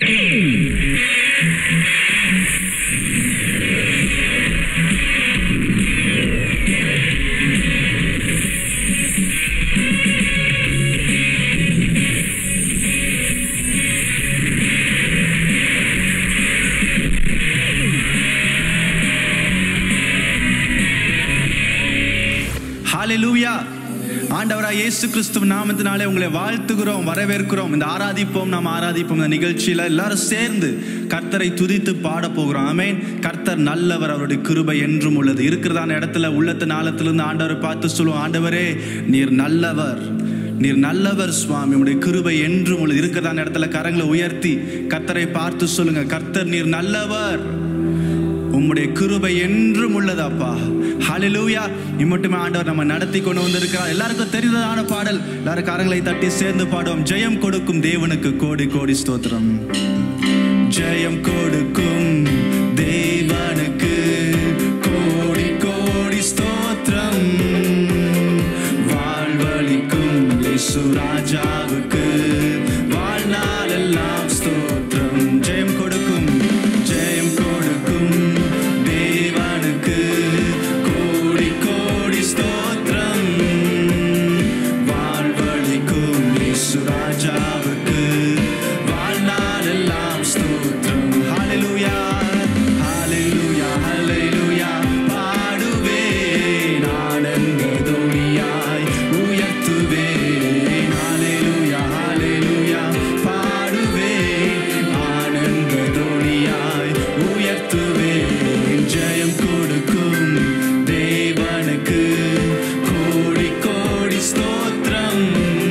ஹalleluya ஆண்டவராக இயேசு கிறிஸ்துவ நாமத்தினாலே உங்களை வாழ்த்துகிறோம் வரவேற்கிறோம் இந்த ஆராதிப்போம் நாம் ஆராதிப்போம் இந்த நிகழ்ச்சியில எல்லாரும் சேர்ந்து கர்த்தரை துதித்து பாட போகிறோம் ஆமென் கர்த்தர் நல்லவர் அவருடைய கிருபை என்றும் உள்ளது இருக்கிறதான இடத்துல உள்ளத்து நாளத்திலிருந்து ஆண்டவரை பார்த்து சொல்லுவோம் ஆண்டவரே நீர் நல்லவர் நீர் நல்லவர் சுவாமி உடைய கிருபை என்றும் உள்ளது இருக்கிறதான இடத்துல கரங்களை உயர்த்தி கர்த்தரை பார்த்து சொல்லுங்க கர்த்தர் நீர் நல்லவர் உம்முடைய கிருபை என்றும் உள்ளதாப்பா ஹalleluya இம்மட்டுமே ஆண்டவர் நம்ம நடத்தி கொண்டு வந்திருக்கிறார் எல்லாருக்கும் தெரிந்ததான பாடல் எல்லாரும் கரங்களை தட்டி சேர்ந்து பாடுவோம் ஜெயம் கொடுக்கும் தேவனுக்கு கோடி கோடி ஸ்தோத்திரம் ஜெயம் கொடுக்கும் தேவனுக்கு கோடி கோடி ஸ்தோத்திரம் வாழ்வழிக்கும் இயேசு ராஜாவுக்கு வாழ்நாளெல்லாம் ஸ்தோத்திரம் ஜெயம் கொடுக்கும் ஜெயம் கொடுக்கும் தேவனுக்கு கோடி கோடி ஸ்தோத்திரம் வாழ்வழிக்கும் இயேசு ராஜாவுக்கு வாழ்நாளெல்லாம் ஸ்தோத்திரம் ஹalleluya ஹalleluya ஹalleluya பாடுவேன் ஆனந்த துணியாய் உயர்த்துவேன் ஹalleluya ஹalleluya பாடுவேன் ஆனந்த துணியாய் உயர்த்துவேன் ஜெயம் கொடுக்கும் தேவனுக்கு கோடி கோடி ஸ்தோத்திரம்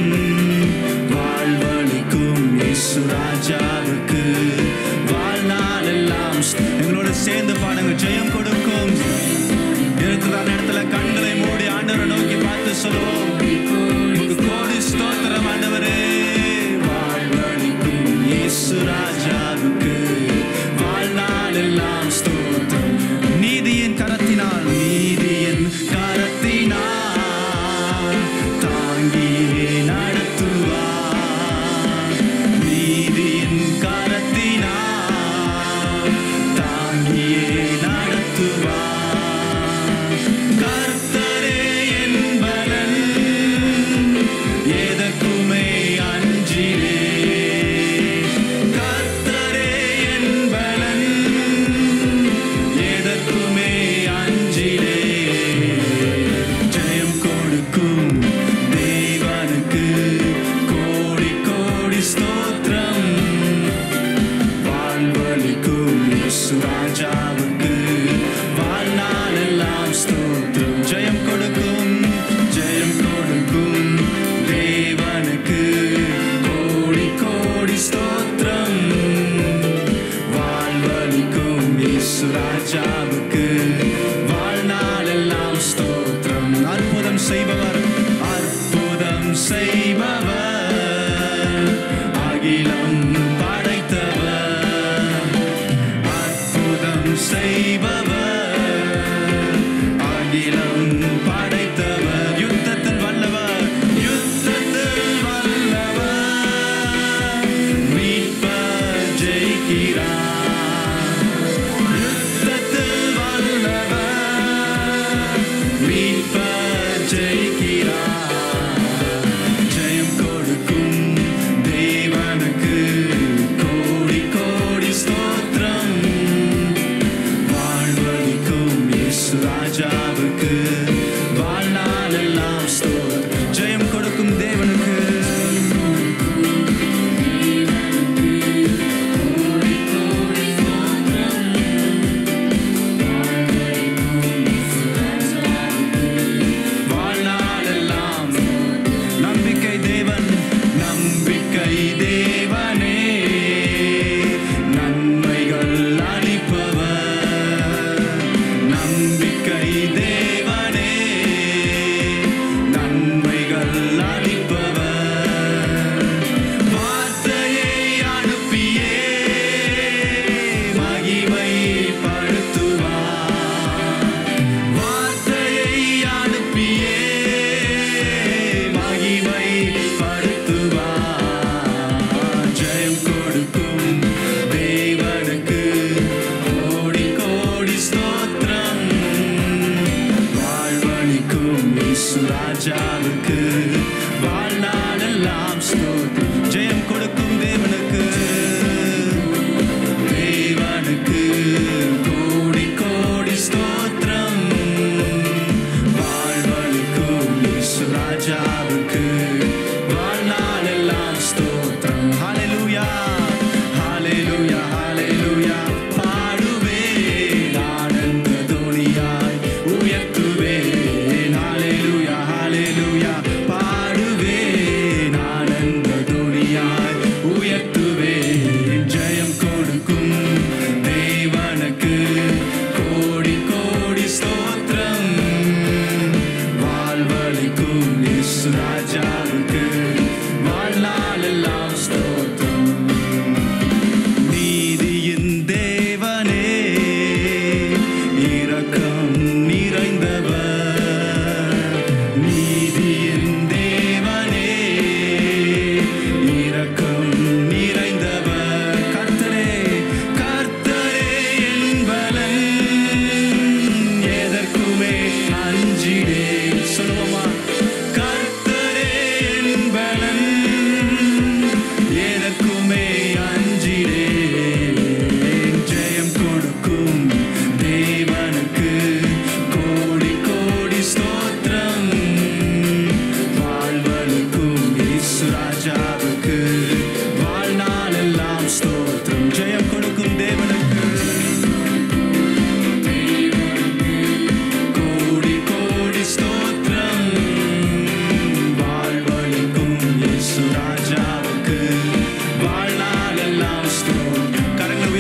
வாழ்வழிக்கும் இயேசு ராஜாவுக்கு வாழ்நாளெல்லாம் ஸ்த- எங்களோட சேர்ந்து பாடுங்க ஜெயம் கொடுக்கும் இருக்கிற இடத்துல கண்களை மூடி ஆண்டவரை நோக்கி பார்த்து சொல்லுவோம் உமக்கு கோடி ஸ்தோத்திரம் ஆண்டவரே வாழ்வழிக்கும் இயேசு ராஜாவுக்கு வாழ்நாளெல்லாம் ஸ்தோத்திரம் நீதியின் கரத்தினால் நீதியின் கரத்தினால் தாங்கியே நடத்துவார் நீதியின் கரத்தினால் தாங்கியே நடத்துவார் கர்த்தரே என் பலன் எதற்குமே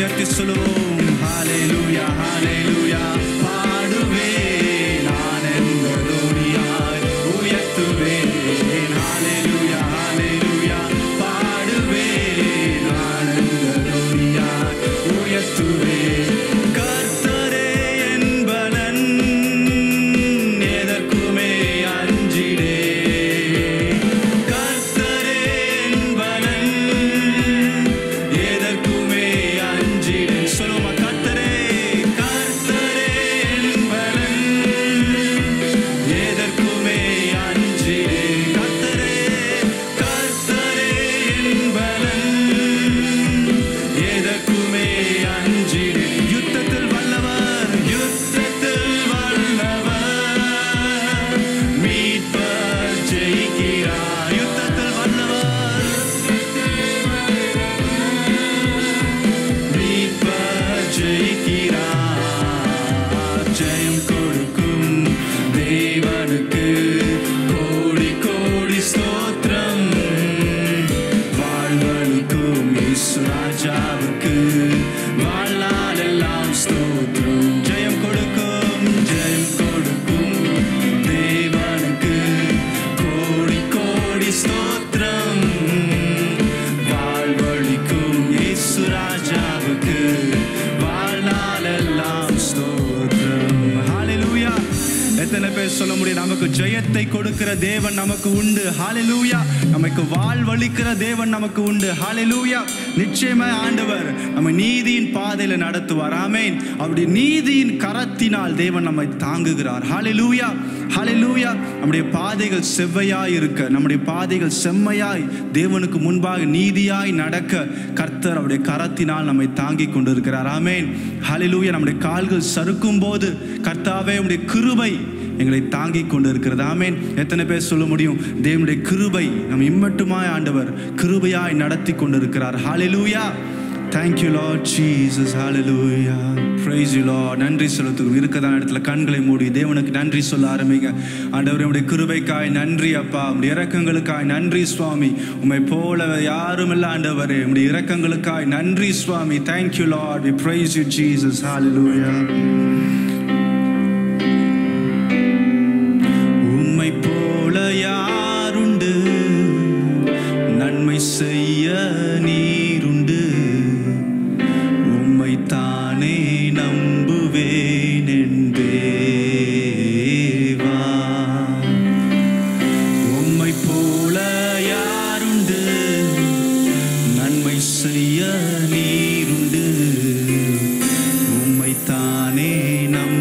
உயர்த்தி சொல்லுவோம் ஹalleluya ஹalleluya பாடுவேன் நான் என்பதோடியாய் உயர்த்துவேன் ஹalleluya ஹalleluya பாடுவேன் நான் என்பதோடியாய் உயர்த்துவேன் கர்த்தரே என்பலன் எதற்குமே அஞ்சிடே கர்த்தரே என்பலன் எதற்குமே அஞ்சிடே சொல்லுமா கர்த்தரே கர்த்தரே என்பலன் எதற்குமே அஞ்சிடே கர்த்தரே கர்த்தரே என்பலன் எதற்குமே அஞ்சிடே யுத்தத்தில் வல்லவர் யுத்தத்தில் வல்லவர் மீட்பர் ஜெயிக்கிறார் யுத்தத்தில் வல்லவர் மீட்பர் ஜெயிக்கிறார் ஜெயம் கொடுக்கும் தேவனுக்கு கோடி கோடி ஸ்தோத்திரம் வாழ்வனுக்கும் ராஜாவுக்கு வாழ்நாளெல்லாம் ஸ்தோத்திரம் ஜெயம் கொடுக்கும் ஜெயம் கொடுக்கும் தேவனுக்கு கோடி கோடி ஸ்தோத்திரம் வாழ்வழிக்கும் இயேசு ராஜாவுக்கு வாழ்நாளெல்லாம் ஸ்தோத்திரம் ஹalleluya எத்தனை பேர் சொல்ல முடியும் நமக்கு ஜெயத்தை கொடுக்கிற தேவன் நமக்கு உண்டு ஹalleluya நமக்கு வாழ்வழிக்கிற தேவன் நமக்கு உண்டு ஹalleluya நிச்சயமாய் ஆண்டவர் நம்ம நீதியின் பாதையில நடத்துவார் ஆமென் அவருடைய நீதியின் கரத்தினால் தேவன் நம்மை தாங்குகிறார் ஹalleluya ஹalleluya நம்முடைய பாதைகள் செவ்வையாய் இருக்க நம்முடைய பாதைகள் செம்மையாய் தேவனுக்கு முன்பாக நீதியாய் நடக்க கர்த்தர் அவருடைய கரத்தினால் நம்மை தாங்கிக் கொண்டிருக்கிறார் ஆமென் ஹalleluya நம்முடைய கால்கள் சறுக்கும் போது கர்த்தாவே உம்முடைய கிருபை எங்களை தாங்கிக் கொண்டு இருக்கிறது ஆமென் எத்தனை பேர் சொல்ல முடியும் தேவனுடைய கிருபை நம் இம்மட்டுமாய் ஆண்டவர் கிருபையாய் நடத்தி கொண்டிருக்கிறார் ஹalleluya Thank you Lord Jesus hallelujah praise you Lord நன்றி செலுத்துகிறோம் இருக்கதான இடத்துல கண்களை மூடி தேவனுக்கு நன்றி சொல்ல ஆரம்பிங்க ஆண்டவரே உடைய கிருபைக்காய் நன்றி அப்பா உடைய இரக்கங்களுக்காய் நன்றி சுவாமி உம்மை போல யாரும் இல்ல ஆண்டவரே உடைய இரக்கங்களுக்காய் நன்றி சுவாமி thank you Lord we praise you Jesus hallelujah உம்மை போல யாருண்டு நன்மை செய்ய நீருண்டு உம்மை தானே நம்புவேன் என் தேவா உம்மை போல யாருண்டு நன்மை செய்ய நீருண்டு உம்மை தானே நம்புவேன்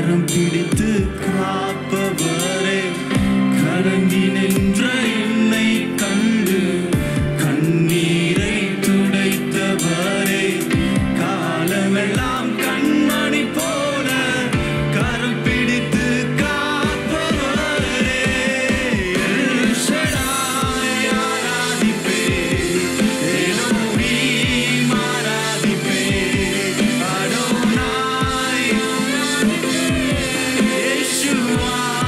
கரம் பிடித்து காப்பவரே கலங்கி நின்ற என்னை கண்டு கண்ணீரை துடைத்தவரே காலமெல்லாம் கண்மணி போல கரம் பிடித்து காப்பவரே எல் ஷடாய் ஆராதிப்பேன். எலோஹீம் ஆராதிப்பேன். அடோனாய் இயேசுவா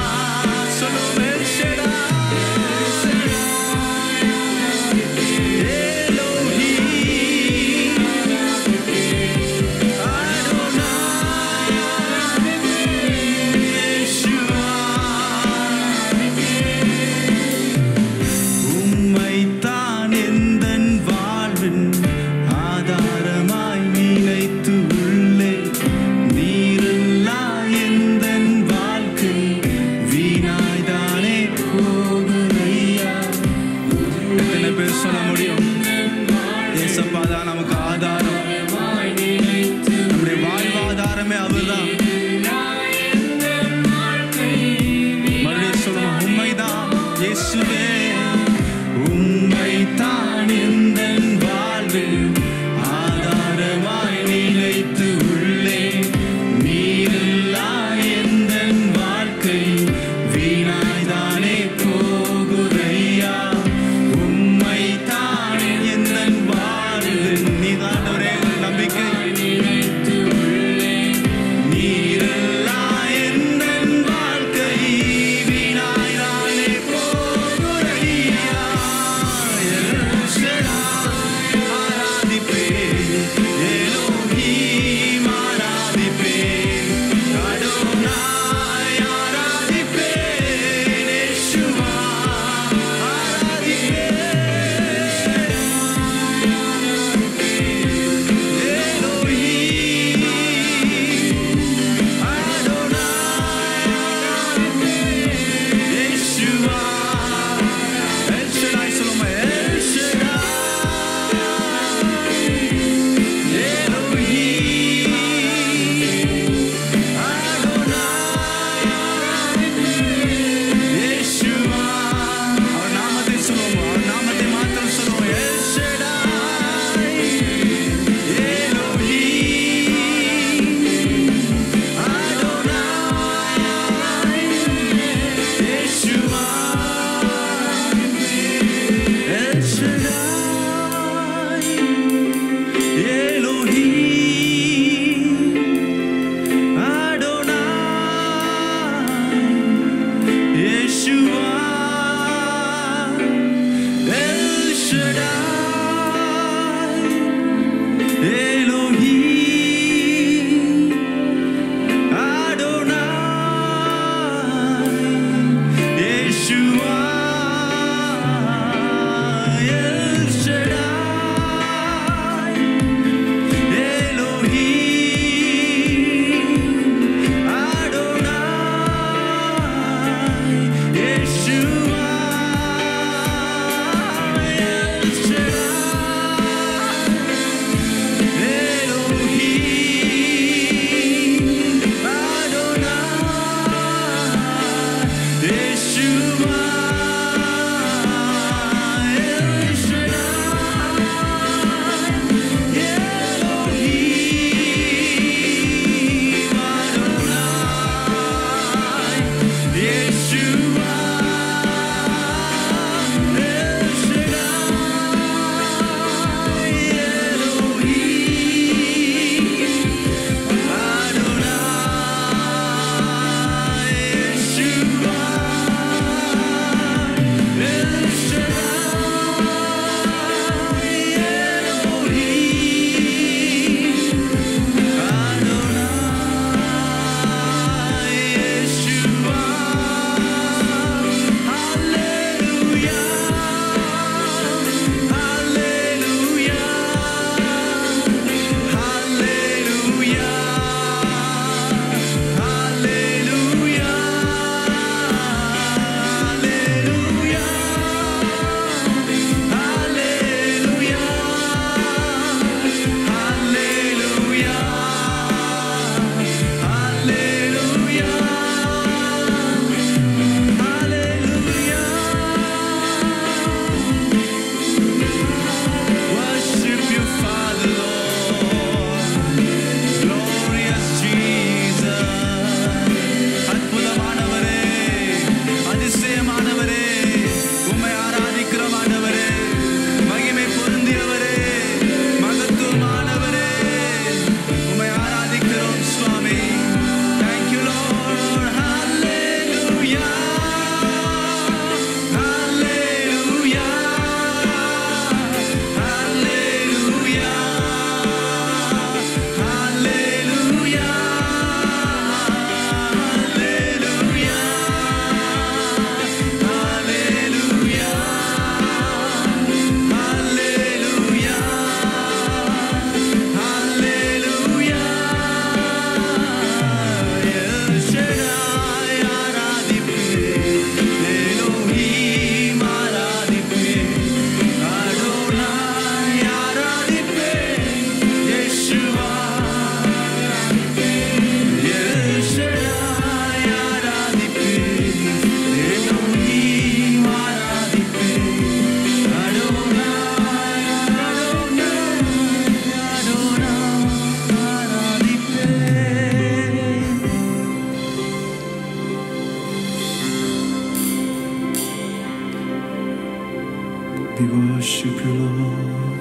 worship you, Lord.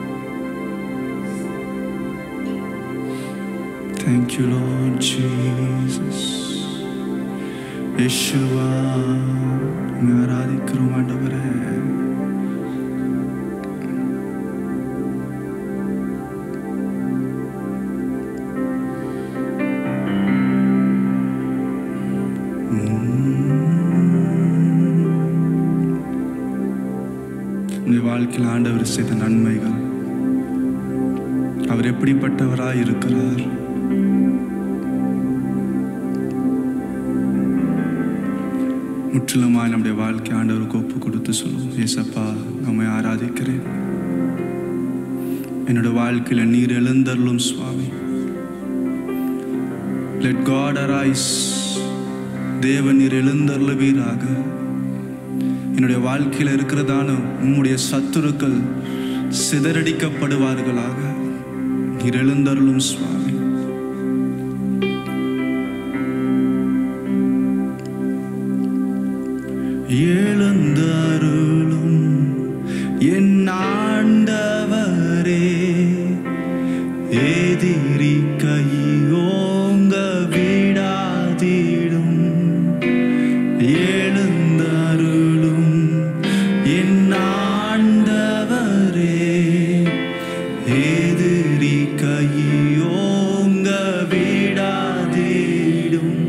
Thank you, Lord Jesus. Yeshua உம்மை ஆராதிக்கிறோம் ஆண்டவரே உங்கள் வாழ்க்கையில் ஆண்டவர் செய்த நன்மைகள் அவர் எப்படிப்பட்டவராய் இருக்கிறார் முற்றிலுமாய் நம்முடைய வாழ்க்கை ஆண்டவருக்கு ஒப்பு கொடுத்து சொல்லுவோம் ஏசப்பா நம்மை ஆராதிக்கிறேன் என்னோட வாழ்க்கையில் நீர் எழுந்தருளும் சுவாமி லெட் காட் அரைஸ் தேவன் நீர் எழுந்தருளுவீராக என்னுடைய வாழ்க்கையில் இருக்கிறதான உம்முடைய சத்துருக்கள் சிதறடிக்கப்படுவார்களாக நீர் எழுந்தருளும் சுவாமி எழுந்தருளும் என் ஆண்டவரே எதிரி கையோங்க விடாதிடும் எழுந்தருளும் என் ஆண்டவரே எதிரி கையோங்க விடாதிடும்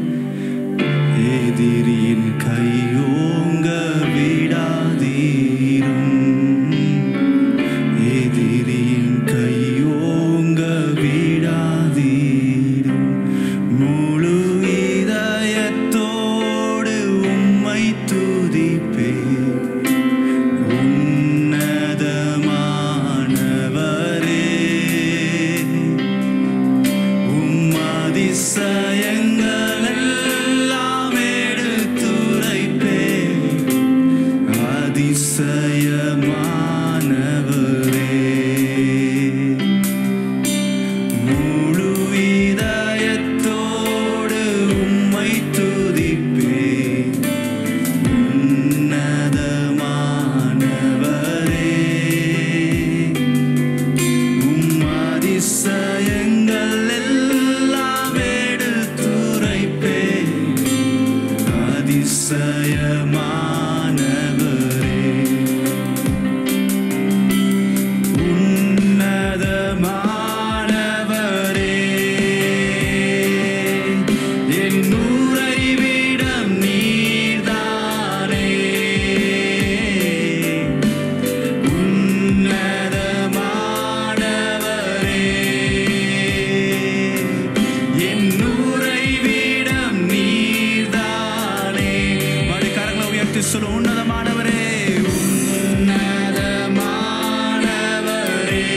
எதிரியின் கையோங்க விடாதீரும் எதிரியின் கையோங்க விடாதீரும் முழு இதயத்தோடு உம்மை துதிப்பேன் உன்னதமானவரே உம் அதிசயங்கள் எல்லாம் எடுத்துரைப்பேன் அதிசயமானவரே முழு இதயத்தோடு உம்மை துதிப்பேன் உன்னதமானவரே உம் அதிசயங்கள் எல்லாம் எடுத்துரைப்பேன் அதிசயமானவரே உன்னதமானவரே என் உறைவிடம் நீர்தானே உன்னதமானவரே என் உறைவிடம் நீர்தானே மறு கரங்களை உயர்த்தி சொல்லு உன்னதமானவரே உன்னதமானவரே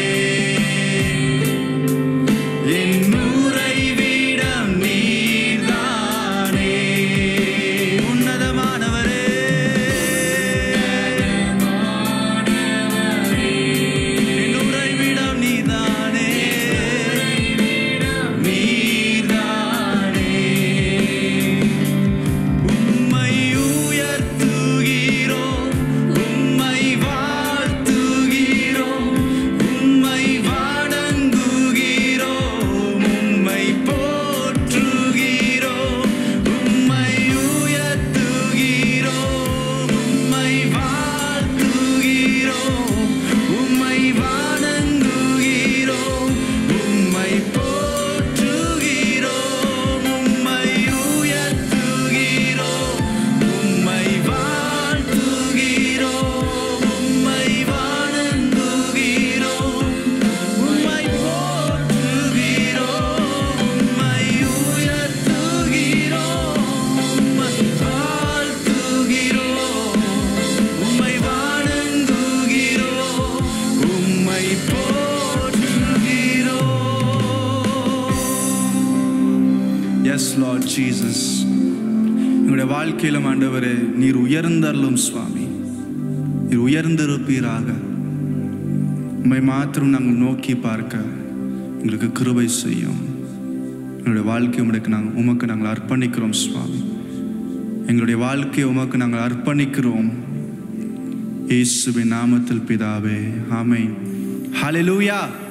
என் உறைவிடம் நீர்தானே உன்னதமானவரே என் உறைவிடம் நீதானே நீதானே உம்மை உயர்த்துகிறோம் உம்மை வாழ்த்துகிறோம் உம்மை வணங்குகிறோம் உம்மை போற்றுகிறோம் உம்மை உயர்த்துகிறோம் உம்மை வாழ்த்துகிறோம் உம்மை வணங்குகிறோம் உம்மை போற்றுகிறோம் உம்மை உயர்த்துகிறோம் உம்மை வாழ்த்துகிறோம் உம்மை வணங்குகிறோம் உம்மை போற்றுகிறோம் உம்மை உயர்த்துகிறோம் உம்மை வாழ்த்துகிறோம் உம்மை வணங்குகிறோம் உம்மை போற்றுகிறோம் எஸ் லார்ட் ஜீசஸ் எங்களுடைய வாழ்க்கையிலும் ஆண்டவரே நீர் உயர்ந்தருளும் சுவாமி நீர் உயர்ந்திருப்பீராக உம்மை மாத்திரம் நாங்கள் நோக்கி பார்க்க எங்களுக்கு கிருபை செய்யும் எங்களுடைய வாழ்க்கை உமக்கு நாங்கள் உமக்கு நாங்கள் அர்ப்பணிக்கிறோம் சுவாமி எங்களுடைய வாழ்க்கையை உமக்கு நாங்கள் அர்ப்பணிக்கிறோம் இயேசுவின் நாமத்தில் பிதாவே ஆமென் ஹalleluya